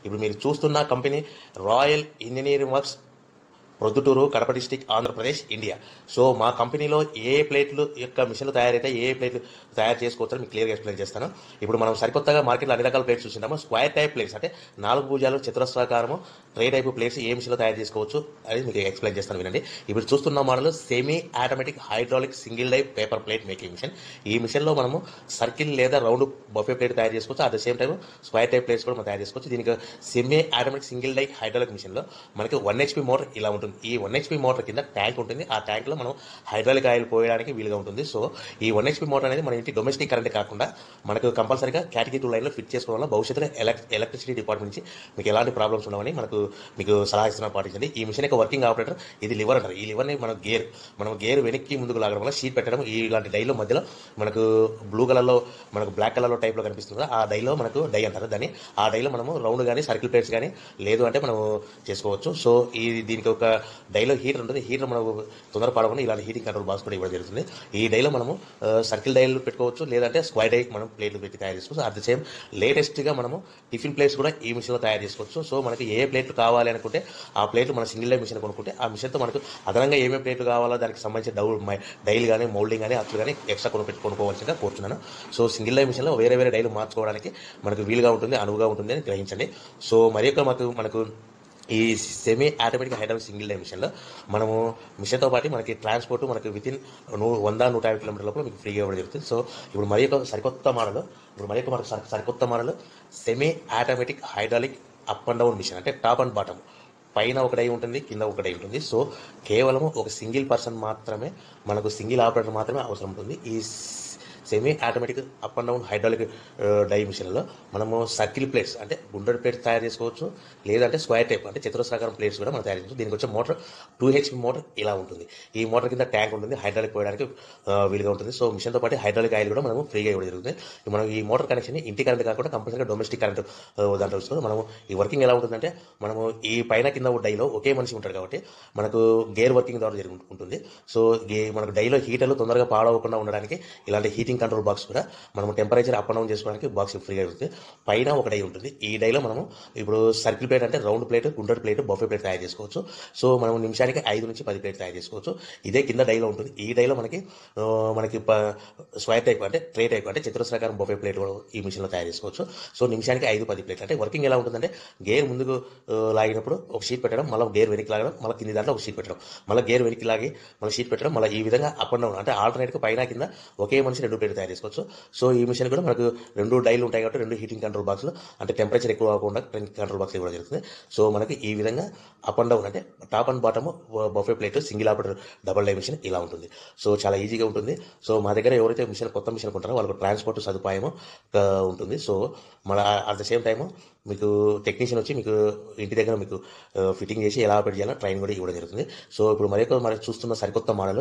ఇప్పుడు మీరు చూస్తున్న company royal engineering works Proddatur Kadapa district Andhra Pradesh India so మా కంపెనీలో ఏ ప్లేట్లు యొక్క మిషన్లు తయారైతే ఏ ప్లేట్లు తయారు చేసుకోవచ్చో మీకు క్లియర్గా ఎక్స్ప్లెయిన్ చేస్తాను ఇప్పుడు మనం సరికొత్తగా మార్కెట్లో అన్ని రకాల ప్లేట్స్ చూసినాము స్క్వేర్ టైప్ ప్లేట్స్ అంటే నాలుగు భుజాలు చతురస్రాకారము ట్రే టైప్ ప్లేట్స్ ఏ మిషన్లో తయారు చేసుకోవచ్చు అది మీకు ఎక్స్ప్లెయిన్ చేస్తాను వినండి ఇప్పుడు చూస్తున్న model semi automatic hydraulic single die paper plate making machine ఈ మిషన్లో మనము సర్కిల్ లేదా రౌండ్ బఫే ప్లేట్ తయారు చేసుకోవచ్చు at the same time square type plates కూడా మనం తయారు చేసుకోవచ్చు దీనికి semi automatic single die hydraulic మిషన్లో మనకి వన్ హెచ్పి మోటార్ ఇలా ఉంటుంది ఈ వన్ హెచ్పి మోటార్ కింద ట్యాంక్ ఉంటుంది ఆ ట్యాంక్లో మనం హైడ్రాలిక్ ఆయిల్ పోయడానికి వీలుగా ఉంటుంది సో ఈ వన్ హెచ్పి మోటార్ అనేది మన ఇంటి డొమెస్టిక్ కరెంట్ కాకుండా మనకు కంపల్సరీగా కేటగిరీ టూ లైన్లో ఫిట్ చేసుకోవడం వల్ల భవిష్యత్తులో ఎలక్ ఎలక్ట్రిసిటీ డిపార్ట్మెంట్ నుంచి మీకు ఎలాంటి ప్రాబ్లమ్స్ ఉండవని మనకు మీకు సలహా ఇస్తున్నా పాటించండి ఈ మిషన్ యొక్క వర్కింగ్ ఆపరేటర్ ఇది లివర్ అంటారు ఈ లివర్ని మనం గేర్ మనం గేర్ వెనక్కి ముందుకు లాగడం వల్ల షీట్ పెట్టడం ఇలాంటి డైలో మధ్యలో మనకు బ్లూ కలర్లో మనకు బ్లాక్ కలర్లో టైప్లో కనిపిస్తుంది కదా, ఆ డైలో మనకు డై అంటారు దాన్ని ఆ డైలో మనము రౌండ్ కానీ సర్కిల్ ప్లేట్స్ కానీ లేదు అంటే మనం చేసుకోవచ్చు సో ఈ దీనికి ఒక డైలో హీటర్ ఉంటుంది హీటర్ మనకు తొందర పడకుండా ఇలాంటి హీటింగ్ కంట్రోల్ బాక్స్ కూడా ఇవ్వడం జరుగుతుంది ఈ డైలో మనము సర్కిల్ డైలు పెట్టుకోవచ్చు లేదంటే స్క్వైర్ డై మనం ప్లేట్లు పెట్టి తయారు చేసుకోవచ్చు అట్ ద సేమ్ లేటెస్ట్గా మనము టిఫిన్ ప్లేట్స్ కూడా ఈ మిషన్లో తయారు చేసుకోవచ్చు సో మనకి ఏ ప్లేట్లు కావాలి అనుకుంటే ఆ ప్లేట్లు మన సింగిల్ డై మిషన్ కొనుక్కుంటే ఆ మిషన్తో మనకు అదనంగా ఏమేమి ప్లేట్లు కావాలో దానికి సంబంధించిన డౌ డైలు కానీ మౌల్డింగ్ కానీ అట్లు కానీ ఎక్స్ట్రా కొనుక్కు కొనుక్కోవాల్సిందిగా కోరుతున్నాను సో సింగిల్ డై మిషన్లో వేరే వేరే డైలు మార్చుకోవడానికి మనకు వీలుగా ఉంటుంది అనువుగా ఉంటుంది అని గ్రహించండి సో మరి యొక్క మాకు మనకు ఈ semi automatic hydraulic single die మిషన్లో మనము మిషన్తో పాటు మనకి ట్రాన్స్పోర్ట్ మనకి విత్ ఇన్ నూ వంద నూట యాభై కిలోమీటర్ల లోపల మీకు ఫ్రీగా ఇవ్వడం జరుగుతుంది సో ఇప్పుడు మరి యొక్క సరికొత్త మోడల్ ఇప్పుడు మరి యొక్క మనకు సరి- సరికొత్త model semi automatic hydraulic up and down machine అంటే టాప్ అండ్ బాటమ్ పైన ఒక డై ఉంటుంది కింద ఒక డై ఉంటుంది సో కేవలం ఒక సింగిల్ పర్సన్ మాత్రమే మనకు సింగిల్ ఆపరేటర్ మాత్రమే అవసరం ఉంటుంది ఈ semi automatic up and down hydraulic die మిషన్లో మనము సర్కిల్ ప్లేట్స్ అంటే గుండ్రటి ప్లేట్స్ తయారు చేసుకోవచ్చు లేదంటే స్క్వేర్ టైప్ అంటే చతురస్రాకారం ప్లేట్స్ కూడా మనం తయారు చేసుకోవచ్చు దీనికి వచ్చే మోటార్ టూ హెచ్పి మోటార్ ఇలా ఉంటుంది ఈ మోటార్ కింద ట్యాంక్ ఉంటుంది హైడ్రాలిక్ పోయడానికి ఆ, వీలుగా ఉంటుంది సో మిషన్తో పాటు హైడ్రాలిక్ ఆయిల్ కూడా మనము ఫ్రీగా ఇవ్వడం జరుగుతుంది మనం ఈ మోటార్ కనెక్షన్ ఇంటి కరెంట్ కాకుండా కంపల్సరీగా డొమెస్టిక్ కరెంట్ దాంట్లో వస్తుంది మనము ఈ వర్కింగ్ ఎలా ఉంటుందంటే మనము ఈ పైన కింద ఒక డైలో ఒకే మనిషి ఉంటాడు కాబట్టి మనకు గేర్ వర్కింగ్ ద్వారా జరుగు ఉంటుంది సో గే మనకు డైలో హీటర్లు తొందరగా పాడవకుండా ఉండడానికి ఇలాంటి హీటింగ్ కంట్రోల్ బాక్స్ కూడా మనం టెంపరేచర్ అప్ అండ్ డౌన్ చేసుకోవడానికి బాక్స్ ఫ్రీగా ఉంటుంది పైన ఒక డై ఉంటుంది ఈ డైలో మనము ఇప్పుడు సర్కిల్ ప్లేట్ అంటే రౌండ్ ప్లేట్ గుండ్రటి ప్లేట్ బఫే ప్లేట్ తయారు చేసుకోవచ్చు సో మనం నిమిషానికి ఐదు నుంచి పది ప్లేట్ తయారు చేసుకోవచ్చు ఇదే కింద డైలో ఉంటుంది ఈ డైలో మనకి ఆ, మనకి స్క్వేర్ టైప్ అంటే ట్రే టైప్ అంటే చతురస్రాకారం బఫే ప్లేట్ కూడా ఈ మిషన్లో తయారు చేసుకోవచ్చు సో నిమిషానికి ఐదు పది ప్లేట్లు అంటే వర్కింగ్ ఎలా ఉంటుందంటే గేర్ ముందుకు ఆ, లాగినప్పుడు ఒక షీట్ పెట్టడం మళ్ళీ గేర్ వెనక్కి లాగడం మళ్ళీ కింది దాంట్లో ఒక షీట్ పెట్టడం మళ్ళీ గేర్ వెనక్కి లాగి మళ్ళీ షీట్ పెట్టడం మళ్ళీ ఈ విధంగా అప్ అండ్ డౌన్ అంటే ఆల్టర్నేట్గా పైన కింద ఒకే మనిషి రెండు ప్లేట్లు తయారు చేసుకోవచ్చు సో ఈ మిషన్ కూడా మనకు రెండు డైలు ఉంటాయి కాబట్టి రెండు హీటింగ్ కంట్రోల్ బాక్స్లో అంటే టెంపరేచర్ ఎక్కువ అవ్వకుండా కంట్రోల్ బాక్స్ ఇవ్వడం జరుగుతుంది సో మనకి ఈ విధంగా అప్ అండ్ డౌన్ అంటే top and bottom buffet plate single operator double die machine ఇలా ఉంటుంది సో చాలా ఈజీగా ఉంటుంది సో మా దగ్గర ఎవరైతే మిషన్ కొత్త మిషన్ కొంటారో వాళ్ళకి ట్రాన్స్పోర్ట్ సదుపాయం ఆ, ఉంటుంది సో మన అట్ ద సేమ్ టైము మీకు టెక్నీషియన్ వచ్చి మీకు ఇంటి దగ్గర మీకు ఫిట్టింగ్ చేసి ఎలా ఆపరేట్ చేయాలో ట్రైన్ కూడా ఇవ్వడం జరుగుతుంది సో ఇప్పుడు మరి మనం చూస్తున్న సరికొత్త మోడల్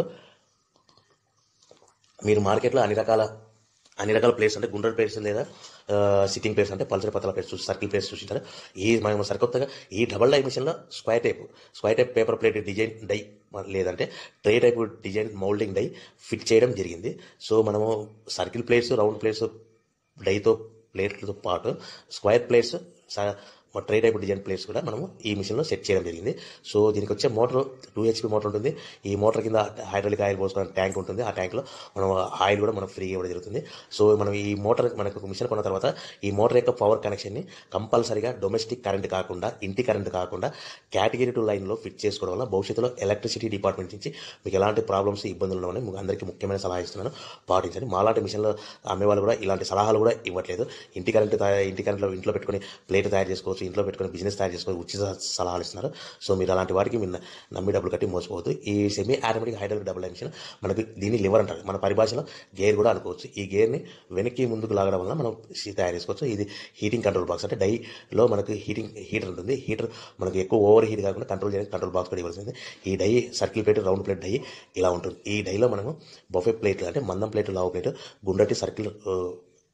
మీరు మార్కెట్లో అన్ని రకాల అన్ని రకాల ప్లేస్ అంటే గుండ్రటి ప్లేస్ లేదా సిట్టింగ్ ప్లేస్ అంటే పల్సర్ పతల ప్లేస్ చూసి సర్కిల్ ప్లేస్ చూసింటారు ఈ మనం సరికొత్తగా ఈ డబల్ డై మిషన్లో square type square type paper plate design die లేదంటే tray type design moulding die fit చేయడం జరిగింది సో మనము సర్కిల్ ప్లేట్స్ రౌండ్ ప్లేట్స్ డైతో ప్లేట్లతో పాటు square plates tray type design plates కూడా మనము ఈ మిషన్లో సెట్ చేయడం జరిగింది సో దీనికి వచ్చే మోటార్ టూ హెచ్పి మోటార్ ఉంటుంది ఈ మోటార్ కింద హైడ్రాలిక్ ఆయిల్ పోసుకోవడానికి ట్యాంక్ ఉంటుంది ఆ ట్యాంక్లో మనం ఆయిల్ కూడా మనం ఫ్రీగా ఇవ్వడం జరుగుతుంది సో మనం ఈ మోటార్ మనకు మిషన్ కొన్న తర్వాత ఈ మోటార్ యొక్క పవర్ కనెక్షన్ని కంపల్సరీగా డొమెస్టిక్ కరెంట్ కాకుండా ఇంటి కరెంట్ కాకుండా కేటగిరీ టూ లైన్లో ఫిట్ చేసుకోవడం వల్ల భవిష్యత్తులో ఎలక్ట్రిసిటీ డిపార్ట్మెంట్ నుంచి మీకు ఎలాంటి ప్రాబ్లమ్స్ ఇబ్బందులు ఉండవని మీకు అందరికీ ముఖ్యమైన సలహా ఇస్తున్నాను పాటించండి మాలాంటి మిషన్లో అమ్మే వాళ్ళు కూడా ఇలాంటి సలహాలు కూడా ఇవ్వట్లేదు ఇంటి కరెంట్ తయా- ఇంటి కరెంట్లో ఇంట్లో పెట్టుకొని ప్లేట్ తయారు చేసుకోవచ్చు ఇంట్లో పెట్టుకొని బిజినెస్ తయారు చేసుకోవచ్చు ఉచిత సలహాలు ఇస్తున్నారు సో మీరు అలాంటి వాటికి మీరు నమ్మి డబ్బులు కట్టి మోసపోవద్దు ఈ semi automatic hydraulic double machine మనకు దీన్ని లివర్ అంటారు మన పరిభాషలో గేర్ కూడా అనుకోవచ్చు ఈ గేర్ని వెనక్కి ముందుకు లాగడం వల్ల మనం షీ- తయారు చేసుకోవచ్చు ఇది హీటింగ్ కంట్రోల్ బాక్స్ అంటే డైలో మనకు హీటింగ్ హీటర్ ఉంటుంది హీటర్ మనకు ఎక్కువ ఓవర్ హీట్ కాకుండా కంట్రోల్ చేయడానికి కంట్రోల్ బాక్స్ కూడా ఇవ్వాల్సింది ఈ die circle plate round plate die ఇలా ఉంటుంది ఈ డైలో మనము బఫే ప్లేట్లు అంటే మందం ప్లేట్ లావు ప్లేట్ గుండ్రటి సర్కిల్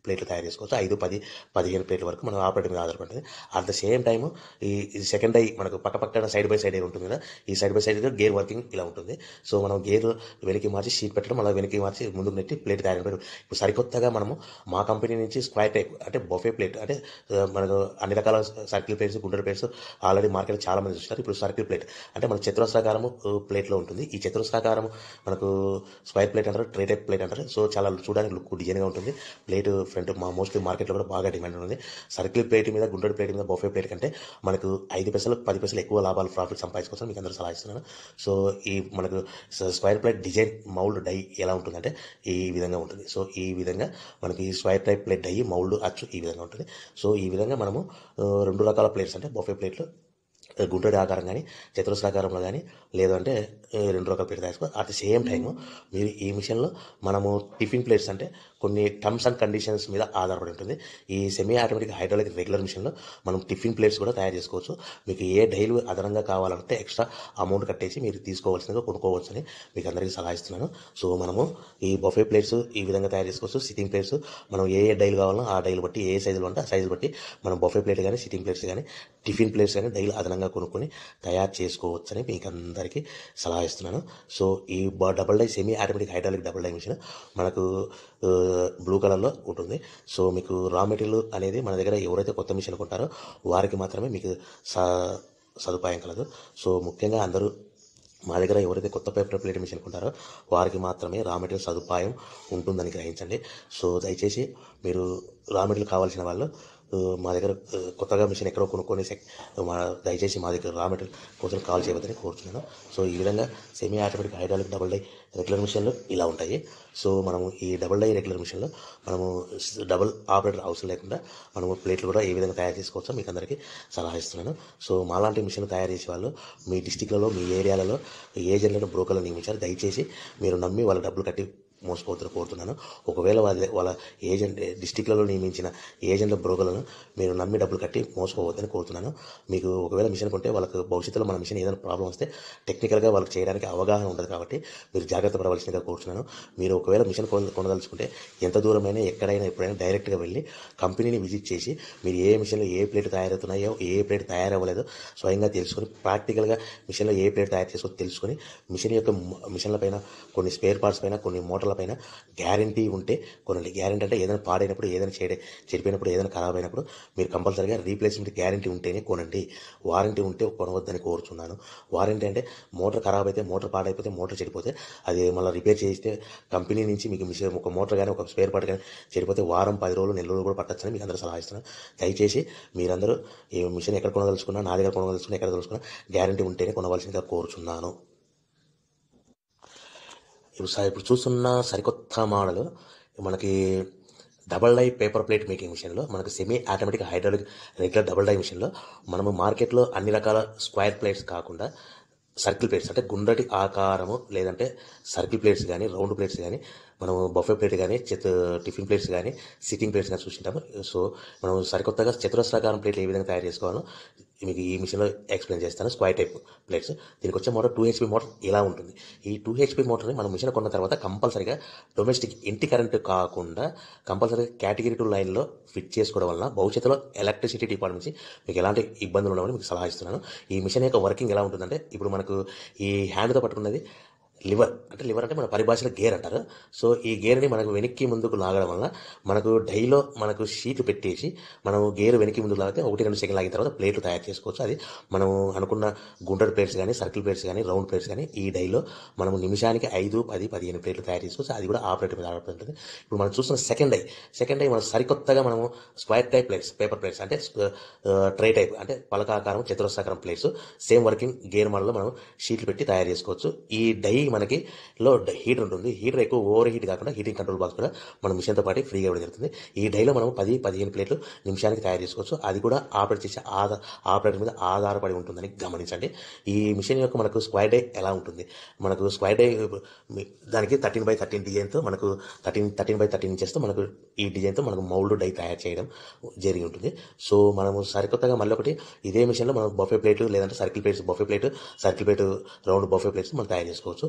ప్లేట్లు తయారు చేసుకోవచ్చు ఐదు పది పదిహేను ప్లేట్ల వరకు మనం ఆపరేటింగ్ మీద ఆధారపడుతుంది అట్ ద సేమ్ టైం ఈ ఈ సెకండ్ డై మనకు పక్క పక్కన సైడ్ బై సైడ్ ఉంటుంది కదా ఈ side by side gear working ఇలా ఉంటుంది సో మనం గేర్ వెనక్కి మార్చి షీట్ పెట్టడం అలా వెనక్కి మార్చి ముందుకు నెట్టి ప్లేట్ తయారు చేయడం ఇప్పుడు సరికొత్తగా మనము మా కంపెనీ నుంచి స్క్వైర్ టైప్ అంటే బొఫే ప్లేట్ అంటే ఆ, మనకు అన్ని రకాల సర్కిల్ ప్లేట్స్ గుండ్ర ప్లేట్స్ ఆల్రెడీ మార్కెట్లో చాలా మంది చూస్తారు ఇప్పుడు సర్కిల్ ప్లేట్ అంటే మన చతురస్రాకారము ప్లేట్లో ఉంటుంది ఈ చతురస్రాకారం మనకు స్క్వైర్ ప్లేట్ అంటారు ట్రే టైప్ ప్లేట్ అంటారు సో చాలా చూడడానికి లుక్ డిజైన్గా ఉంటుంది ప్లేట్ ఫ్రంట్ మా మోస్ట్లీ మార్కెట్లో కూడా బాగా డిమాండ్ ఉంది సర్కిల్ ప్లేట్ మీద గుండ్రటి ప్లేట్ మీద బొఫే ప్లేట్ కంటే మనకు ఐదు పైసలు పది పైసలు ఎక్కువ లాభాలు ప్రాఫిట్ సంపాదించుకోవచ్చు మీకు అందరూ సలహా ఇస్తున్నాను సో ఈ మనకు square plate design mould die ఎలా ఉంటుందంటే ఈ విధంగా ఉంటుంది సో ఈ విధంగా మనకి square type plate die mould అచ్చు ఈ విధంగా ఉంటుంది సో ఈ విధంగా మనము ఆ, రెండు రకాల ప్లేట్స్ అంటే బొఫే ప్లేట్లు గుంటడి ఆకారం కానీ చతురస్రాకారంలో కానీ లేదంటే ఏ, రెండు రకాల ప్లేట్ తయారు అట్ ది సేమ్ టైం మీరు ఈ మిషన్లో మనము టిఫిన్ ప్లేట్స్ అంటే కొన్ని టర్మ్స్ అండ్ కండిషన్స్ మీద ఆధారపడి ఉంటుంది ఈ సెమీ ఆటోమేటిక్ హైడ్రాలిక్ రెగ్యులర్ మిషన్లో మనం టిఫిన్ ప్లేట్స్ కూడా తయారు చేసుకోవచ్చు మీకు ఏ డైలు అదనంగా కావాలంటే ఎక్స్ట్రా అమౌంట్ కట్టేసి మీరు తీసుకోవాల్సిందిగా కొనుక్కోవచ్చని మీకు అందరికీ సలహా ఇస్తున్నాను సో మనము ఈ బొఫే ప్లేట్స్ ఈ విధంగా తయారు చేసుకోవచ్చు సిట్టింగ్ ప్లేట్స్ మనం ఏ ఏ డైలు కావాలో ఆ డైలు బట్టి ఏ సైజులు అంటే ఆ సైజులు బట్టి మనం బొఫే ప్లేట్ కానీ సిట్టింగ్ ప్లేట్స్ కానీ టిఫిన్ ప్లేట్స్ కానీ డైలు అదనంగా కొనుక్కొని తయారు చేసుకోవచ్చని మీకు అందరికీ సలహా ఇస్తున్నాను సో ఈ బ- double die semi automatic hydraulic double die machine మనకు ఆ, బ్లూ కలర్లో ఉంటుంది సో మీకు రా మెటీరియల్ అనేది మన దగ్గర ఎవరైతే కొత్త మిషన్ కొంటారో వారికి మాత్రమే మీకు స సదుపాయం కలదు సో ముఖ్యంగా అందరూ మా దగ్గర ఎవరైతే కొత్త పేపర్ ప్లేట్ మిషన్ కొంటారో వారికి మాత్రమే రా మెటీరియల్ సదుపాయం ఉంటుందని గ్రహించండి సో దయచేసి మీరు రా మెటీరియల్ కావాల్సిన వాళ్ళు ఆ, మా దగ్గర ఆ, కొత్తగా మిషన్ ఎక్కడో కొనుక్కొని సెక్ మా దయచేసి మా దగ్గర రా మెటీరియల్ కోసం కాల్ చేయవద్దని కోరుతున్నాను సో ఈ విధంగా semi automatic hydraulic double die regular మిషన్లు ఇలా ఉంటాయి సో మనము ఈ డబుల్ డై రెగ్యులర్ మిషన్లో మనము డబుల్ ఆపరేటర్ అవసరం లేకుండా మనము ప్లేట్లు కూడా ఏ విధంగా తయారు చేసుకోవచ్చో మీకు అందరికీ సలహా ఇస్తున్నాను సో మాలాంటి మిషన్ తయారు చేసే వాళ్ళు మీ డిస్టిక్లలో మీ ఏరియాలలో ఏజెంట్లను బ్రోకర్లను నియమించారు దయచేసి మీరు నమ్మి వాళ్ళ డబ్బులు కట్టి మోసపోతున్న కోరుతున్నాను ఒకవేళ వాళ్ళ వాళ్ళ ఏజెంట్ డిస్టిక్లలో నియమించిన ఏజెంట్ల బ్రోకర్లను మీరు నమ్మి డబ్బులు కట్టి మోసపోవద్దని కోరుతున్నాను మీకు ఒకవేళ మిషన్ కొంటే వాళ్ళకు భవిష్యత్తులో మన మిషన్ ఏదైనా ప్రాబ్లం వస్తే టెక్నికల్గా వాళ్ళకి చేయడానికి అవగాహన ఉండదు కాబట్టి మీరు జాగ్రత్త పడవలసిందిగా కోరుతున్నాను మీరు ఒకవేళ మిషన్ కొన కొనదలుచుకుంటే ఎంత దూరమైనా ఎక్కడైనా ఎప్పుడైనా డైరెక్ట్గా వెళ్ళి కంపెనీని విజిట్ చేసి మీరు ఏ మిషన్లో ఏ ప్లేట్ తయారవుతున్నాయో ఏ ప్లేట్ తయారవ్వలేదో స్వయంగా తెలుసుకొని ప్రాక్టికల్గా మిషన్లో ఏ ప్లేట్ తయారు చేసుకో తెలుసుకొని మిషన్ యొక్క మ- మిషన్ల పైన కొన్ని స్పేర్ పార్ట్స్ పైన కొన్ని మోటార్ల పైన గ్యారంటీ ఉంటే కొనండి గ్యారంటీ అంటే ఏదైనా పాడైనప్పుడు ఏదైనా చేయడే చెడిపోయినప్పుడు ఏదైనా ఖరాబ్ అయినప్పుడు మీరు కంపల్సరీగా రీప్లేస్మెంట్ గ్యారంటీ ఉంటేనే కొనండి వారంటీ ఉంటే కొనవద్దని కోరుచున్నాను వారంటీ అంటే మోటార్ ఖరాబ్ అయితే మోటార్ పాడైపోతే మోటార్ చెడిపోతే అది మళ్ళీ రిపేర్ చేస్తే కంపెనీ నుంచి మీకు మిషన్ ఒక మోటార్ కానీ ఒక స్పేర్ పార్ట్ కానీ చెడిపోతే వారం పది రోజులు నెల రోజులు కూడా పట్టచ్చని మీకు అందరూ సలహా ఇస్తున్నాను దయచేసి మీరందరూ ఈ మిషన్ ఎక్కడ కొనదలుచుకున్నా నా దగ్గర కొనదలుచుకున్నా ఎక్కడ తెలుసుకున్నా గ్యారంటీ ఉంటేనే కొనవలసిందిగా కోరుచున్నాను ఇప్పుడు స- ఇప్పుడు చూస్తున్న సరికొత్త మోడల్ మనకి double die paper plate making మిషన్లో మనకు semi automatic hydraulic regular double die మిషన్లో మనము మార్కెట్లో అన్ని రకాల స్క్వైర్ ప్లేట్స్ కాకుండా సర్కిల్ ప్లేట్స్ అంటే గుండ్రటి ఆకారము లేదంటే సర్కిల్ ప్లేట్స్ కానీ రౌండ్ ప్లేట్స్ కానీ మనం బఫే ప్లేట్ కానీ చెత్ టిఫిన్ ప్లేట్స్ కానీ సిట్టింగ్ ప్లేట్స్ కానీ చూసింటాము సో మనం సరికొత్తగా చతురస్రాకారం ప్లేట్లు ఏ విధంగా తయారు చేసుకోవాలో మీకు ఈ మిషన్లో ఎక్స్ప్లెయిన్ చేస్తాను స్క్వైర్ టైప్ ప్లేట్స్ దీనికి వచ్చే మోటార్ టూ హెచ్పి మోటార్ ఇలా ఉంటుంది ఈ టూ హెచ్పి మోటార్ని మనం మిషన్ కొన్న తర్వాత కంపల్సరీగా డొమెస్టిక్ ఇంటి కరెంట్ కాకుండా కంపల్సరీగా కేటగిరీ టూ లైన్లో ఫిట్ చేసుకోవడం వలన భవిష్యత్తులో ఎలక్ట్రిసిటీ డిపార్ట్మెంట్ నుంచి మీకు ఎలాంటి ఇబ్బందులు ఉండవని మీకు సలహా ఇస్తున్నాను ఈ మిషన్ యొక్క వర్కింగ్ ఎలా ఉంటుందంటే ఇప్పుడు మనకు ఈ హ్యాండ్తో పట్టుకున్నది లివర్ అంటే లివర్ అంటే మన పరిభాషలో గేర్ అంటారు సో ఈ గేర్ని మనకు వెనక్కి ముందుకు లాగడం వల్ల మనకు డైలో మనకు షీట్ పెట్టేసి మనం గేర్ వెనక్కి ముందుకు లాగితే ఒకటి రెండు సెకండ్ లాగిన తర్వాత ప్లేట్లు తయారు చేసుకోవచ్చు అది మనం అనుకున్న గుండ్రటి ప్లేట్స్ కానీ సర్కిల్ ప్లేట్స్ కానీ రౌండ్ ప్లేట్స్ కానీ ఈ డైలో మనం నిమిషానికి ఐదు పది పదిహేను ప్లేట్లు తయారు చేసుకోవచ్చు అది కూడా ఆపరేటర్ మీద ఆధారపడి ఉంటుంది ఇప్పుడు మనం చూస్తున్న సెకండ్ డై సెకండ్ డై మనం సరికొత్తగా మనము square type plates paper plates అంటే ట్రే టైప్ అంటే పలకాకారం చతురస్రాకారం ప్లేట్స్ సేమ్ వర్కింగ్ గేర్ మోడల్లో మనం షీట్లు పెట్టి తయారు చేసుకోవచ్చు ఈ డై మనకి లో హీటర్ ఉంటుంది హీటర్ ఎక్కువ ఓవర్ హీట్ కాకుండా హీటింగ్ కంట్రోల్ బాక్స్ కూడా మన మిషన్తో పాటు ఫ్రీగా ఇవ్వడం జరుగుతుంది ఈ డైలో మనం పది పదిహేను ప్లేట్లు నిమిషానికి తయారు చేసుకోవచ్చు అది కూడా ఆపరేట్ చేసే ఆధార ఆపరేటర్ మీద ఆధారపడి ఉంటుందని గమనించండి ఈ మిషన్ యొక్క మనకు స్క్వైర్ డై ఎలా ఉంటుంది మనకు స్క్వైర్ డై మీ- దానికి థర్టీన్ బై థర్టీన్ డిజైన్తో మనకు థర్టీన్ థర్టీన్ బై థర్టీన్ ఇంచెస్తో మనకు ఈ డిజైన్తో మనకు మౌల్డ్ డై తయారు చేయడం జరిగి ఉంటుంది సో మనము సరికొత్తగా మళ్ళీ ఒకటి ఇదే మిషన్లో మనం బఫే ప్లేట్ లేదంటే circle plates buffet plate circle plate round buffet plates మనం తయారు చేసుకోవచ్చు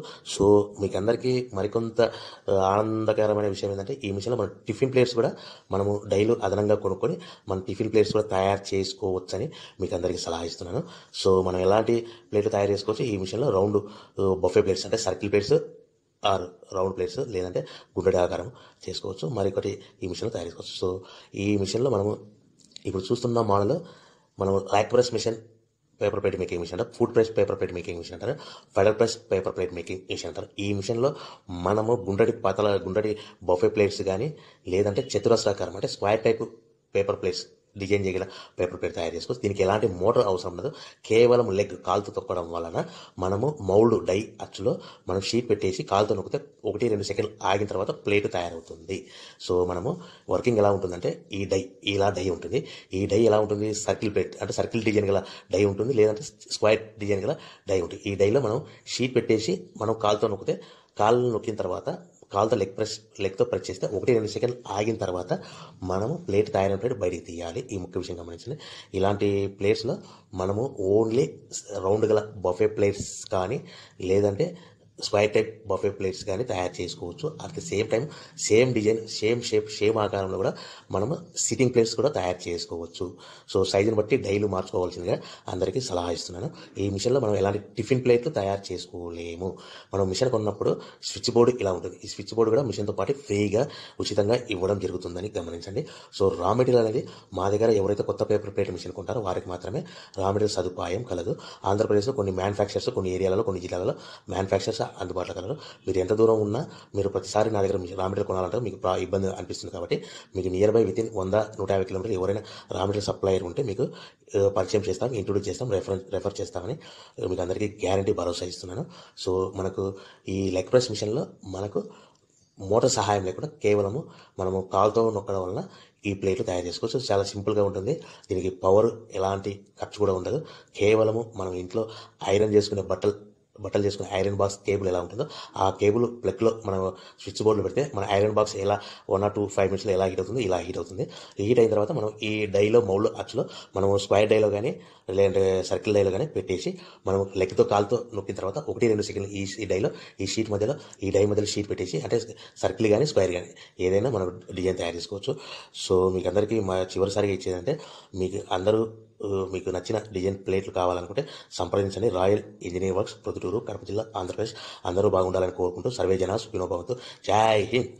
సో మీకు అందరికీ మరికొంత ఆ, ఆనందకరమైన విషయం ఏంటంటే ఈ మిషన్లో మన టిఫిన్ ప్లేట్స్ కూడా మనము డైలీ అదనంగా కొనుక్కొని మన టిఫిన్ ప్లేట్స్ కూడా తయారు చేసుకోవచ్చని మీకు అందరికీ సలహా ఇస్తున్నాను సో మనం ఎలాంటి ప్లేట్లు తయారు చేసుకోవచ్చు ఈ మిషన్లో రౌండ్ బఫే ప్లేట్స్ అంటే circle plates or round plates లేదంటే గుండ్రటి ఆకారం చేసుకోవచ్చు మరొకటి ఈ మిషన్లో తయారు చేసుకోవచ్చు సో ఈ మిషన్లో మనము ఇప్పుడు చూస్తున్న మోడల్ మనం rack press machine paper plate making machine అంటారు food press paper plate making machine అంటారు ఫెడర్ press paper plate making machine అంటారు ఈ మిషన్లో మనము గుండ్రటి పతల గుండ్రటి బఫే ప్లేట్స్ కానీ లేదంటే చతురస్రాకారం అంటే square type paper plates design చేయగల పేపర్ ప్లేట్ తయారు చేసుకోవచ్చు దీనికి ఎలాంటి మోటార్ అవసరం ఉండదు కేవలం లెగ్ కాలుతో తొక్కడం వలన మనము మౌల్డ్ డై అచ్చులో మనం షీట్ పెట్టేసి కాలుతో నొక్కితే ఒకటి రెండు సెకండ్లు ఆగిన తర్వాత ప్లేట్ తయారవుతుంది సో మనము వర్కింగ్ ఎలా ఉంటుందంటే ఈ డై ఇలా డై ఉంటుంది ఈ డై ఎలా ఉంటుంది సర్కిల్ ప్లేట్ అంటే సర్కిల్ డిజైన్ గల డై ఉంటుంది లేదంటే స్క్వైర్ డిజైన్ గల డై ఉంటుంది ఈ డైలో మనం షీట్ పెట్టేసి మనం కాలుతో నొక్కితే కాళ్ళు నొక్కిన తర్వాత కాలుతో లెగ్ ప్రెస్ లెగ్తో ప్రెస్ చేస్తే ఒకటి రెండు సెకండ్లు ఆగిన తర్వాత మనము ప్లేట్ తయారైన ప్లేట్ బయటికి తీయాలి ఈ ముఖ్య విషయం గమనించండి ఇలాంటి ప్లేట్స్లో మనము ఓన్లీ రౌండ్ గల బఫే ప్లేట్స్ కానీ లేదంటే స్క్వైర్ టైప్ బఫే ప్లేట్స్ కానీ తయారు చేసుకోవచ్చు at the same time same design same shape same ఆకారంలో కూడా మనము సిట్టింగ్ ప్లేట్స్ కూడా తయారు చేసుకోవచ్చు సో సైజుని బట్టి డైలీ మార్చుకోవాల్సిందిగా అందరికీ సలహా ఇస్తున్నాను ఈ మిషన్లో మనం ఎలాంటి టిఫిన్ ప్లేట్లు తయారు చేసుకోలేము మనం మిషన్ కొన్నప్పుడు స్విచ్ బోర్డు ఇలా ఉంటుంది ఈ స్విచ్ బోర్డు కూడా మిషన్తో పాటు ఫ్రీగా ఉచితంగా ఇవ్వడం జరుగుతుందని గమనించండి సో రా మెటీరియల్ అనేది మా దగ్గర ఎవరైతే కొత్త పేపర్ ప్లేట్ మిషన్ కొంటారో వారికి మాత్రమే రా మెటీరియల్ సదుపాయం కలదు ఆంధ్రప్రదేశ్లో కొన్ని మ్యానుఫ్యాక్చర్స్ కొన్ని ఏరియాలలో కొన్ని జిల్లాలలో మ్యానుఫ్యాక్చర్స్ అందుబాటులో కలరు మీరు ఎంత దూరం ఉన్నా మీరు ప్రతిసారి నా దగ్గర రా మెటీరియల్ కొనాలంటే మీకు ప్రా- ఇబ్బంది అనిపిస్తుంది కాబట్టి మీకు నియర్ బై విత్ ఇన్ వంద నూట యాభై కిలోమీటర్లు ఎవరైనా రా మెటీరియల్ సప్లయర్ ఉంటే మీకు ఆ, పరిచయం చేస్తాం ఇంట్రొడ్యూస్ చేస్తాం రెఫర్ రెఫర్ చేస్తామని ఆ, మీకు అందరికీ గ్యారంటీ భరోసా ఇస్తున్నాను సో మనకు ఈ లెగ్ ప్రెస్ మిషన్లో మనకు మోటార్ సహాయం లేకుండా కేవలము మనము కాల్తో నొక్కడం వలన ఈ ప్లేట్లు తయారు చేసుకోవచ్చు చాలా సింపుల్గా ఉంటుంది దీనికి పవర్ ఎలాంటి ఖర్చు కూడా ఉండదు కేవలము మనం ఇంట్లో ఐరన్ చేసుకునే బట్టలు బట్టలు చేసుకునే ఐరన్ బాక్స్ కేబుల్ ఎలా ఉంటుందో ఆ కేబుల్ ప్లగ్లో మనం స్విచ్ బోర్డులో పెడితే మన ఐరన్ బాక్స్ ఎలా వన్ ఆర్ టూ ఫైవ్ మినిట్స్లో ఎలా హీట్ అవుతుందో ఇలా హీట్ అవుతుంది హీట్ అయిన తర్వాత మనం ఈ డైలో మౌల్డ్ అచ్చులో మనం స్క్వైర్ డైలో కానీ లేదంటే సర్కిల్ డైలో కానీ పెట్టేసి మనం లెగ్తో కాలుతో నొక్కిన తర్వాత ఒకటి రెండు సెకండ్లు ఈ ఈ డైలో ఈ షీట్ మధ్యలో ఈ డై మధ్యలో షీట్ పెట్టేసి అంటే సర్కిల్ కానీ స్క్వైర్ కానీ ఏదైనా మనం డిజైన్ తయారు చేసుకోవచ్చు సో మీకు అందరికీ మా చివరిసారిగా ఇచ్చేదంటే మీకు అందరూ ఆ, మీకు నచ్చిన డిజైన్ ప్లేట్లు కావాలనుకుంటే సంప్రదించండి royal engineer works Proddatur Kadapa జిల్లా ఆంధ్రప్రదేశ్ అందరూ బాగుండాలని కోరుకుంటూ సర్వే జన సుఖినోభవంతు జై హింద్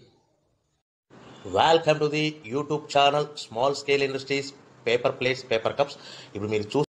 welcome to the YouTube channel small scale industries paper plates paper cups ఇప్పుడు మీరు చూ